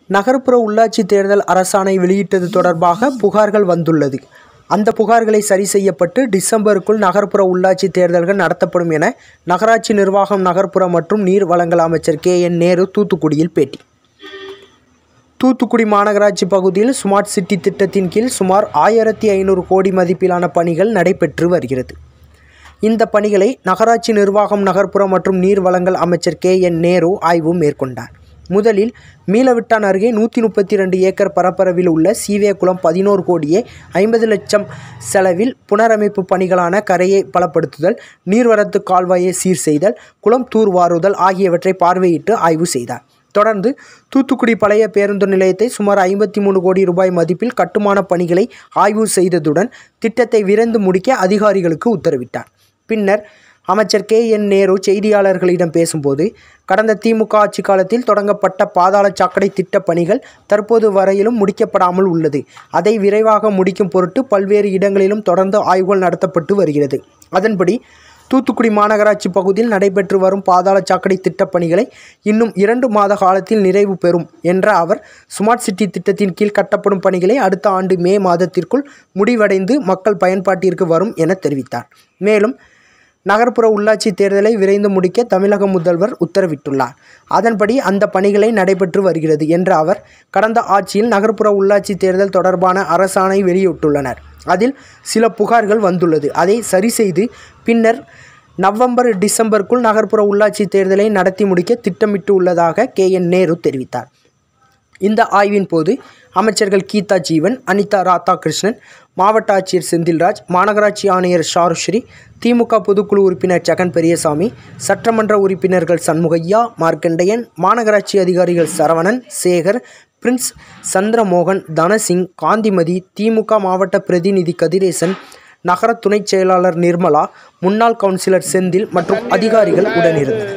நகர்ப்புற உள்ளாட்சி தேர்தல் அரசாணை வெளியிட்டது தொடர்பாக புகார்கள் வந்துள்ளது அந்த புகார்களை சரி செய்யப்பட்டு டிசம்பருக்குள் நகர்ப்புற உள்ளாட்சி தேர்தல்கள் நடத்தப்படும் என நகராட்சி நிர்வாகம் நகர்ப்புற மற்றும் நீர் வளங்கள் அமைச்சர் கே என் நேரு தூத்துக்குடியில் பேட்டி தூத்துக்குடி மாநகராட்சி பகுதியில் ஸ்மார்ட் சிட்டி திட்டத்தின் கீழ் சுமார் ஆயிரத்தி ஐநூறு கோடி மதிப்பிலான பணிகள் நடைபெற்று வருகிறது இந்த பணிகளை நகராட்சி நிர்வாகம் நகர்ப்புற மற்றும் நீர் வளங்கள் அமைச்சர் கே என் நேரு ஆய்வு மேற்கொண்டார் முதலில் மீளவிட்டான் அருகே நூற்றி முப்பத்தி ரெண்டு ஏக்கர் பரப்பரவில் உள்ள சீவேக்குளம் பதினோரு கோடியே ஐம்பது லட்சம் செலவில் புனரமைப்பு பணிகளான கரையை பலப்படுத்துதல் நீர்வரத்து கால்வாயை சீர் செய்தல் குளம் தூர்வாருதல் ஆகியவற்றை பார்வையிட்டு ஆய்வு செய்தார் தொடர்ந்து தூத்துக்குடி பழைய பேருந்து நிலையத்தை சுமார் ஐம்பத்தி மூணு கோடி ரூபாய் மதிப்பில் கட்டுமான பணிகளை ஆய்வு செய்ததுடன் திட்டத்தை விரைந்து முடிக்க அதிகாரிகளுக்கு உத்தரவிட்டார் பின்னர் அமைச்சர் கே என் நேரு செய்தியாளர்களிடம் பேசும்போது கடந்த திமுக ஆட்சி காலத்தில் தொடங்கப்பட்ட பாதாள சாக்கடை திட்ட பணிகள் தற்போது வரையிலும் முடிக்கப்படாமல் உள்ளது அதை விரைவாக முடிக்கும் பொருட்டு பல்வேறு இடங்களிலும் தொடர்ந்து ஆய்வுகள் நடத்தப்பட்டு வருகிறது அதன்படி தூத்துக்குடி மாநகராட்சி பகுதியில் நடைபெற்று வரும் பாதாள சாக்கடை திட்டப் பணிகளை இன்னும் இரண்டு மாத காலத்தில் நிறைவு பெறும் என்ற அவர் ஸ்மார்ட் சிட்டி திட்டத்தின் கீழ் கட்டப்படும் பணிகளை அடுத்த ஆண்டு மே மாதத்திற்குள் முடிவடைந்து மக்கள் பயன்பாட்டிற்கு வரும் என தெரிவித்தார் மேலும் நகர்ப்புற உள்ளாட்சி தேர்தலை விரைந்து முடிக்க தமிழக முதல்வர் உத்தரவிட்டுள்ளார் அதன்படி அந்த பணிகளை நடைபெற்று வருகிறது என்ற அவர் கடந்த ஆட்சியில் நகர்ப்புற உள்ளாட்சி தேர்தல் தொடர்பான அரசாணை வெளியிட்டுள்ளனர் அதில் சில புகார்கள் வந்துள்ளது அதை சரி செய்து பின்னர் நவம்பர் டிசம்பருக்குள் நகர்ப்புற உள்ளாட்சி தேர்தலை நடத்தி முடிக்க திட்டமிட்டு உள்ளதாக கே என் நேரு தெரிவித்தார் இந்த ஆய்வின் போது அமைச்சர்கள் கீதா ஜீவன் அனிதா ராதாகிருஷ்ணன் மாவட்ட ஆட்சியர் செந்தில்ராஜ் மாநகராட்சி ஆணையர் ஷாருஸ்ரீ திமுக பொதுக்குழு உறுப்பினர் ஜெகன் பெரியசாமி சட்டமன்ற உறுப்பினர்கள் சண்முகையா மார்க்கண்டையன் மாநகராட்சி அதிகாரிகள் சரவணன் சேகர் பிரின்ஸ் சந்திரமோகன் தனசிங் காந்திமதி திமுக மாவட்ட பிரதிநிதி கதிரேசன் நகர துணைச் செயலாளர் நிர்மலா முன்னாள் கவுன்சிலர் செந்தில் மற்றும் அதிகாரிகள் உடனிருந்தனர்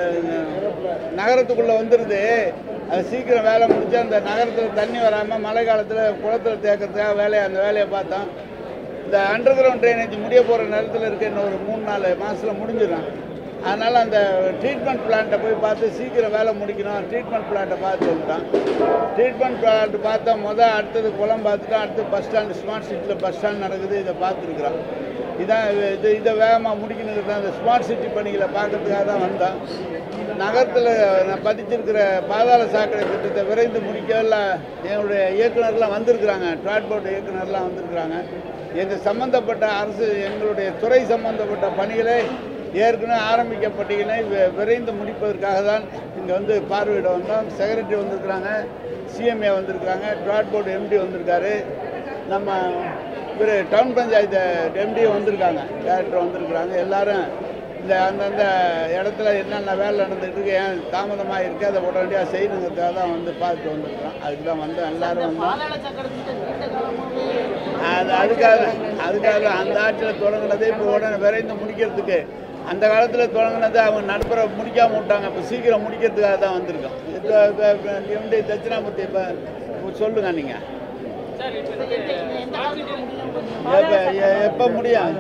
நகரத்துக்குள்ளே வந்துடுது அது சீக்கிரம் வேலை முடிச்சு அந்த நகரத்தில் தண்ணி வராமல் மழை காலத்தில் குளத்தில் தேக்கிறதுக்காக வேலையை அந்த வேலையை பார்த்தோம் இந்த அண்டர் கிரவுண்ட் ட்ரைனேஜ் முடிய போகிற நேரத்தில் இருக்க இன்னும் ஒரு மூணு நாலு மாதத்தில் முடிஞ்சிடும் அதனால் அந்த ட்ரீட்மெண்ட் பிளான்ட்டை போய் பார்த்து சீக்கிரம் வேலை முடிக்கணும் ட்ரீட்மெண்ட் பிளான்ட்டை பார்த்து வந்துட்டான் ட்ரீட்மெண்ட் பிளான்ட் பார்த்தா மொதல் அடுத்தது குளம் பார்த்துட்டோம் அடுத்து பஸ் ஸ்டாண்டு ஸ்மார்ட் சிட்டியில் பஸ் ஸ்டாண்ட் நடக்குது இதை பார்த்துருக்குறோம் இதான் இது இதை வேகமாக முடிக்கணுங்கிறது தான் இந்த ஸ்மார்ட் சிட்டி பணிகளை பார்க்கறதுக்காக தான் வந்தோம் நகரத்தில் நான் பதிச்சிருக்கிற பாதாள சாக்கடை திட்டத்தை விரைந்து முடிக்கல எங்களுடைய இயக்குனர்லாம் வந்திருக்கிறாங்க டிரான்ஸ்போர்ட் இயக்குனர்லாம் வந்திருக்கிறாங்க எங்கள் சம்மந்தப்பட்ட அரசு எங்களுடைய துறை சம்பந்தப்பட்ட பணிகளை ஏற்கனவே ஆரம்பிக்கப்பட்டீங்கன்னா வி- விரைந்து முடிப்பதற்காக தான் இங்கே வந்து பார்வையிட வந்தோம் செக்ரட்டரி வந்திருக்கிறாங்க சிஎம்ஏ வந்திருக்கிறாங்க டிரான்ஸ்போர்ட் எம்டி வந்திருக்காரு நம்ம இவர் டவுன் பஞ்சாயத்து எம்டி வந்திருக்காங்க டேரக்டர் வந்திருக்கிறாங்க எல்லாரும் இந்த அந்தந்த இடத்துல என்னென்ன வேலை நடந்துட்டு இருக்கு ஏன் தாமதமாக இருக்குது அதை உடனடியாக செய்யணுங்கிறதுக்காக தான் வந்து பார்த்துட்டு வந்திருக்கிறோம் அதுக்கு தான் வந்து எல்லாரும் வந்து பாதாள சக்கரத்துக்கு நீண்ட காலமாகவே அது அதுக்காக அதுக்காக தான் அந்த ஆட்சியில் தொடங்கினதே இப்போ உடனே விரைந்து முடிக்கிறதுக்கு அந்த காலத்தில் தொடங்கினதை அவங்க நடுப்புற முடிக்காம விட்டாங்க இப்போ சீக்கிரம் முடிக்கிறதுக்காக தான் வந்திருக்கோம் இப்போ எப்படி தட்சிணாமூர்த்தி இப்போ சொல்லுங்க நீங்கள் சார் இப்போ எந்த எந்த காலத்துக்கு முடியும் எப்போ எப்போ முடியும்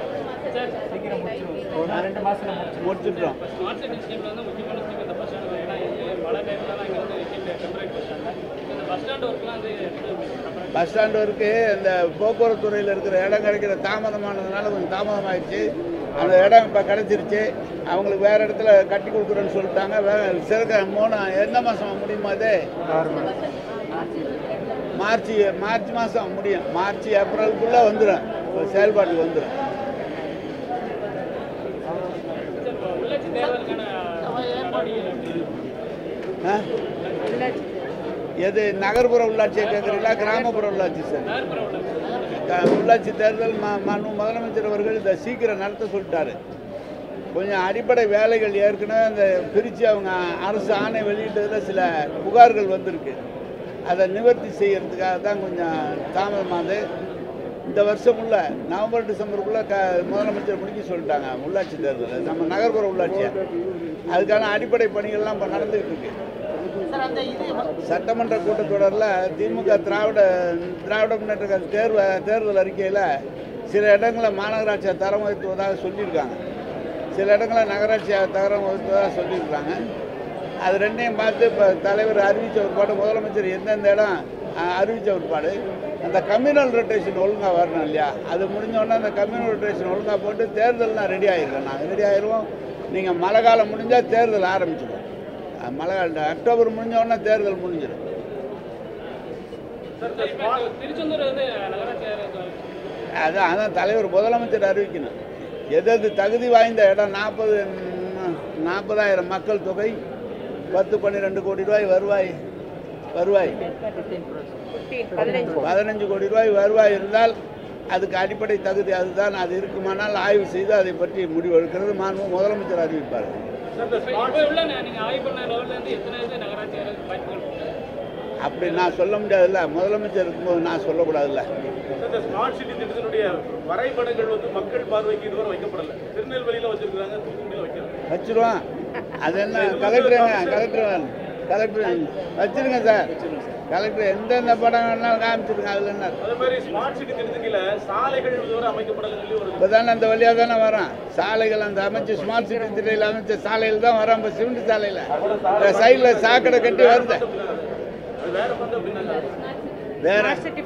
ரெண்டு மாசத்துல முடிச்சிட்டோம் ஸ்மார்ட் சிட்டி ஸ்கீம்ல வந்து முக்கியமான ஸ்கீம் இந்த பஸ் ஸ்டாண்ட் ஏன்னா இது மழை டைம்லாம் இங்கே வந்து டெம்பரரி பஸ் ஸ்டாண்ட் இந்த பஸ் ஸ்டாண்ட் ஒர்க்லாம் வந்து எப்படி பஸ் ஸ்டாண்டு இருக்கு இந்த போக்குவரத்து துறையில் இருக்கிற இடம் கிடைக்கிற தாமதமானதுனால கொஞ்சம் தாமதமாயிடுச்சு அந்த இடம் இப்போ கிடைச்சிருச்சு அவங்களுக்கு வேறு இடத்துல கட்டி கொடுக்குறேன்னு சொல்லிட்டாங்க வேற சிறக்க மூணு எந்த மாதம் முடியுமா அது மார்ச் மார்ச் மாதம் முடியும் மார்ச் ஏப்ரலுக்குள்ளே வந்துடும் செயல்பாட்டுக்கு வந்துடும் உள்ளாட்சி தேர்தலுக்கான ஆ? எது நகர்ப்புற உள்ளாட்சியை கேட்குறீங்களா கிராமப்புற உள்ளாட்சி சார் நகர்ப்புற உள்ளாட்சி க- உள்ளாட்சி தேர்தல் ம- மனு முதலமைச்சர் அவர்கள் இதை சீக்கிரம் நடத்த சொல்லிட்டாரு கொஞ்சம் அடிப்படை வேலைகள் ஏற்கனவே அந்த பிரித்து அவங்க அரசு ஆணை வெளியிட்டதில் சில புகார்கள் வந்திருக்கு அதை நிவர்த்தி செய்யறதுக்காக தான் கொஞ்சம் தாமதமாகுது இந்த வருஷமுள்ள நவம்பர் டிசம்பருக்குள்ளே க முதலமைச்சர் முடிக்க சொல்லிட்டாங்க உள்ளாட்சி தேர்தல் நம்ம நகர்ப்புற உள்ளாட்சியை அதுக்கான அடிப்படை பணிகள்லாம் இப்போ நடந்துகிட்டு இருக்கு சார் அந்த இது சட்டமன்ற கூட்டத்தொடரில் திமுக திராவிட திராவிட முன்னேற்ற கழக தேர்வு தேர்தல் அறிக்கையில் சில இடங்களில் மாநகராட்சியை தரம் உயர்த்துவதாக சொல்லியிருக்காங்க சில இடங்களில் நகராட்சியை தரம் உயர்த்துவதாக சொல்லியிருக்காங்க அது ரெண்டையும் பார்த்து இப்போ தலைவர் அறிவித்த ஒருபாடு முதலமைச்சர் எந்தெந்த இடம் அஹ், அறிவித்த ஒருபாடு அந்த கம்யூனல் ரொட்டேஷன் ஒழுங்காக வரணும் இல்லையா அது முடிஞ்ச உடனே அந்த கம்யூனல் ரொட்டேஷன் ஒழுங்காக போட்டு தேர்தல் நான் ரெடி ஆகிருக்கேன் நாங்கள் ரெடி ஆயிடுவோம் நீங்கள் மழை காலம் முடிஞ்சால் தேர்தல் ஆரம்பிச்சிடும் அஹ், மழை காலம் அக்டோபர் முடிஞ்ச உடனே தேர்தல் முடிஞ்சிடும் சார் இப்போ திருச்செந்தூர் வந்து நகராட்சி அதான் அதான் தலைவர் முதலமைச்சர் அறிவிக்கணும் எது எது தகுதி வாய்ந்த இடம் நாற்பது நாற்பதாயிரம் மக்கள் தொகை பத்து பன்னிரெண்டு கோடி ரூபாய் வருவாய் வருவாய் பதினஞ்சு கோடி ரூபாய் வருவாய் இருந்தால் அதுக்கு அடிப்படை தகுதி அதுதான் அது இருக்குமானால் ஆய்வு செய்து அதை பற்றி முடிவு எடுக்கிறது மாண்பு முதலமைச்சர் அறிவிப்பார் இப்போ உள்ள நீங்க ஆய்வு பண்ண லெவல்ல இருந்து எத்தனை இது நகராட்சி வாய்ப்புகள் அப்படி நான் சொல்ல முடியாதுல்ல முதலமைச்சர் இருக்கும்போது நான் சொல்லக்கூடாதுல்ல இந்த ஸ்மார்ட் சிட்டி திட்டத்தினுடைய வரைபடங்கள் வந்து மக்கள் பார்வைக்கு இதுவரை வைக்கப்படல திருநெல்வேலியில வச்சிருக்காங்க தூத்துக்குடியில வைக்கல வச்சிருவோம் அது என்ன கலெக்டருங்க கலெக்டர் கலெக்டர் வச்சிருங்க சார் கலெக்டர் எந்தெந்த படம் வேணாலும் காமிச்சிருங்க அதில் என்ன அதே மாதிரி ஸ்மார்ட் சிட்டி திட்டத்துக்குள்ள சாலைகள் இதுவரை அமைக்கப்படல சொல்லி ஒரு இப்போ தானே அந்த வழியாக தானே வரோம் சாலைகள் அந்த அமைச்ச ஸ்மார்ட் சிட்டி திட்டையில் அமைச்ச சாலையில் தான் வரோம் இப்போ சிமெண்ட் சாலையில் இந்த சைடில் சாக்கடை கட்டி வருது அது வேற வந்து அப்படின்னா வேற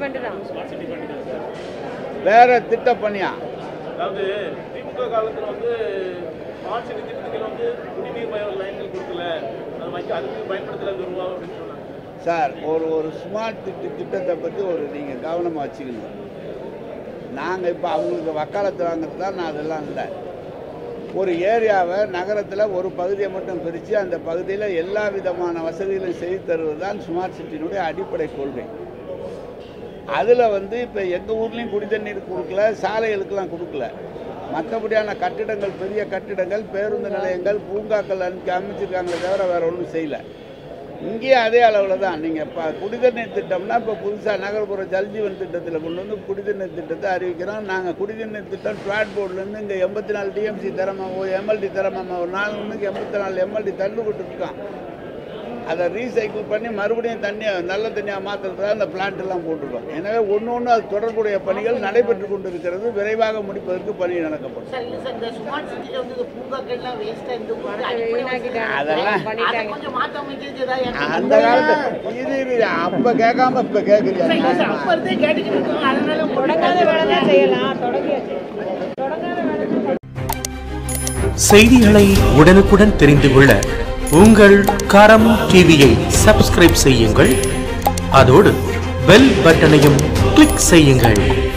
வேற திட்ட பணியா அதாவது திமுக காலத்துல வந்து ஸ்மார்ட் சிட்டி திட்டத்துக்கு வந்து குடிநீர் மய லைன்கள் கொடுக்கல அது வைக்க அதுக்கு பயன்படுத்தல அந்த ரூபா அப்படின்னு சொன்னாங்க சார் ஒரு ஒரு ஸ்மார்ட் திட்ட திட்டத்தை பற்றி ஒரு நீங்கள் கவனமாக வச்சுக்கணும் நாங்கள் இப்போ அவங்களுக்கு வக்காலத்து வாங்குறது தான் நான் அதெல்லாம் இல்லை ஒரு ஏரியாவை நகரத்தில் ஒரு பகுதியை மட்டும் பிரித்து அந்த பகுதியில் எல்லா விதமான வசதிகளையும் செய்து தருவது தான் ஸ்மார்ட் சிட்டியினுடைய அடிப்படை கொள்கை அதில் வந்து இப்போ எங்கள் ஊர்லேயும் குடி தண்ணீர் கொடுக்கல சாலைகளுக்கெல்லாம் கொடுக்கல மற்றபடியான கட்டிடங்கள் பெரிய கட்டிடங்கள் பேருந்து நிலையங்கள் பூங்காக்கள் அனுப்பி அமைச்சிருக்காங்களே தவிர வேறு ஒன்றும் செய்யலை இங்கேயும் அதே அளவில் தான் நீங்கள் இப்போ குடிதண்ணீர் திட்டம்னா இப்போ புதுசாக நகர்ப்புற ஜல்ஜீவன் திட்டத்தில் கொண்டு வந்து குடிதண்ணீர் திட்டத்தை அறிவிக்கிறோம் நாங்கள் குடிதண்ணீர் திட்டம் ட்ராட் போர்ட்லேருந்து இங்கே எண்பத்தி நாலு டிஎம்சி திறமை எம்எல்டி திறமை ஒரு நாலு ஒன்றுக்கு எண்பத்தி நாலு எம்எல்டி தள்ளு விட்டுருக்கோம் அதை ரீசைக்கிள் பண்ணி மறுபடியும் தண்ணியை நல்ல தண்ணியாக மாற்றுறதுக்காக அந்த பிளான்ட் எல்லாம் போட்டிருக்கோம் எனவே ஒன்று ஒன்று அது தொடர்புடைய பணிகள் நடைபெற்று கொண்டிருக்கிறது விரைவாக முடிப்பதற்கு பணி நடக்கப்படும் சார் இல்லை சார் இந்த ஸ்மார்ட் சிட்டியில் வந்து இந்த பூங்காக்கள்லாம் வேஸ்ட்டாக இருந்து போகுது. அடிப்படை வசதி- அதெல்லாம் அதை கொஞ்சம் மாற்றம் அமைக்கிறது ஏதாவது எனக்கு அந்த காலத்து இது இது அப்போ கேட்காம இப்போ சார், இல்லை சார், கேட்குறீங்க அப்ப இருந்தே கேட்டுக்கிட்டு இருக்கோம். அதனால தொடங்காத வேலை தான் செய்யலாம் தொடங்கியாச்சு தொடங்காத வேலை தான் செய்திகளை உடனுக்குடன் தெரிந்து கொள்ள உங்கள் கரம் டிவியை சப்ஸ்கிரைப் செய்யுங்கள் அதோடு பெல் பட்டனையும் கிளிக் செய்யுங்கள்